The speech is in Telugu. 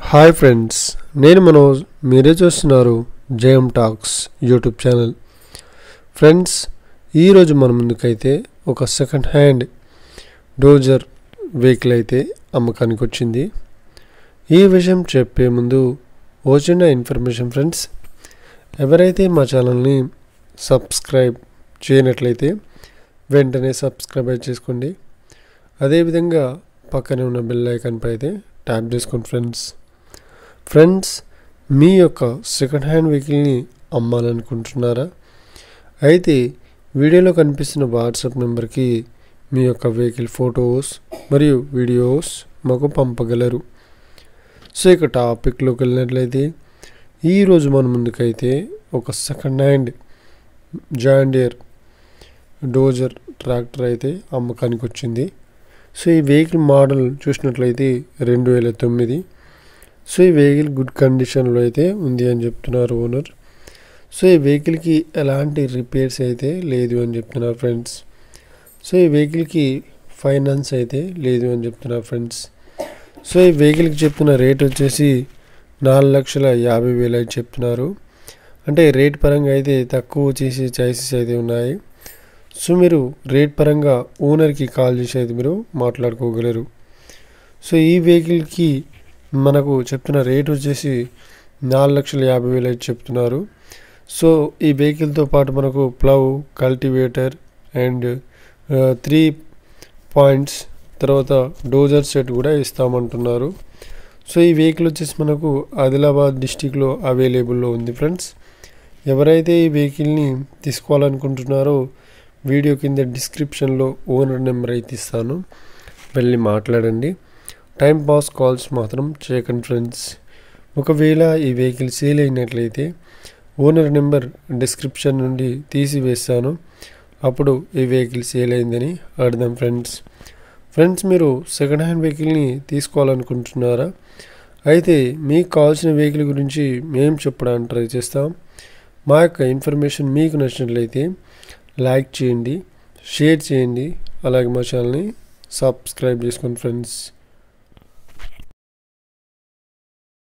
హాయ్ ఫ్రెండ్స్ నేను మనోజ్ మీరే చూస్తున్నారు JM Talks YouTube channel friends ఈరోజు మన ముందుకైతే ఒక సెకండ్ హ్యాండ్ డోజర్ వెహికల్ అయితే అమ్మకానికి వచ్చింది ఈ విషయం చెప్పే ముందు ఓ చిన్న ఇన్ఫర్మేషన్ ఫ్రెండ్స్ ఎవరైతే మా ఛానల్ని సబ్స్క్రైబ్ చేయనట్లయితే వెంటనే సబ్స్క్రైబ్ అయితే చేసుకోండి అదేవిధంగా పక్కనే ఉన్న బెల్ ఐకాన్పై అయితే ట్యాప్ చేసుకోండి ఫ్రెండ్స్ ఫ్రెండ్స్ మీ యొక్క సెకండ్ హ్యాండ్ వెహికల్ని అమ్మాలనుకుంటున్నారా అయితే వీడియోలో కనిపిస్తున్న వాట్సాప్ నెంబర్కి మీ యొక్క వెహికల్ ఫొటోస్ మరియు వీడియోస్ మాకు పంపగలరు సో ఇక టాపిక్లోకి వెళ్ళినట్లయితే ఈరోజు మన ముందుకైతే ఒక second hand John Deere dozer tractor అయితే అమ్మకానికి వచ్చింది సో ఈ వెహికల్ మోడల్ చూసినట్లయితే రెండు వేల తొమ్మిది సో ఈ వెహికల్ గుడ్ కండిషన్లో అయితే ఉంది అని చెప్తున్నారు ఓనర్ సో ఈ వెహికల్కి ఎలాంటి రిపేర్స్ అయితే లేదు అని చెప్తున్నారు ఫ్రెండ్స్ సో ఈ వెహికల్కి ఫైనాన్స్ అయితే లేదు అని చెప్తున్నారు ఫ్రెండ్స్ సో ఈ వెహికల్కి చెప్తున్న రేట్ వచ్చేసి నాలుగు లక్షల యాభై వేలు అయితే చెప్తున్నారు అంటే రేట్ పరంగా అయితే తక్కువ చేసే చాయిసెస్ అయితే ఉన్నాయి సో మీరు రేట్ పరంగా ఓనర్కి కాల్ చేసి అయితే మీరు మాట్లాడుకోగలరు సో ఈ వెహికల్కి మనకు చెప్తున్న రేట్ వచ్చేసి నాలుగు లక్షల యాభై వేలు అయితే చెప్తున్నారు సో ఈ వెహికల్తో పాటు మనకు plough cultivator and three points తర్వాత డోజర్ సెట్ కూడా ఇస్తామంటున్నారు సో ఈ వెహికల్ వచ్చేసి మనకు ఆదిలాబాద్ డిస్టిక్లో అవైలబుల్లో ఉంది ఫ్రెండ్స్ ఎవరైతే ఈ వెహికల్ని తీసుకోవాలనుకుంటున్నారో వీడియో కింద డిస్క్రిప్షన్లో ఓనర్ నెంబర్ అయితే ఇస్తాను వెళ్ళి మాట్లాడండి టైం పాస్ కాల్స్ మాత్రం చేయకండి ఫ్రెండ్స్ ఒకవేళ ఈ వెహికల్ సేల్ అయినట్లయితే ఓనర్ నెంబర్ డిస్క్రిప్షన్ నుండి తీసివేస్తాను అప్పుడు ఈ వెహికల్ సేల్ అయిందని అర్థం ఫ్రెండ్స్ ఫ్రెండ్స్ మీరు సెకండ్ హ్యాండ్ వెహికల్ని తీసుకోవాలనుకుంటున్నారా అయితే మీకు కావాల్సిన వెహికల్ గురించి మేము చెప్పడానికి ట్రై చేస్తాం మా యొక్క ఇన్ఫర్మేషన్ మీకు నచ్చినట్లయితే లైక్ చేయండి షేర్ చేయండి అలాగే మా ఛానల్ని సబ్స్క్రైబ్ చేసుకోండి ఫ్రెండ్స్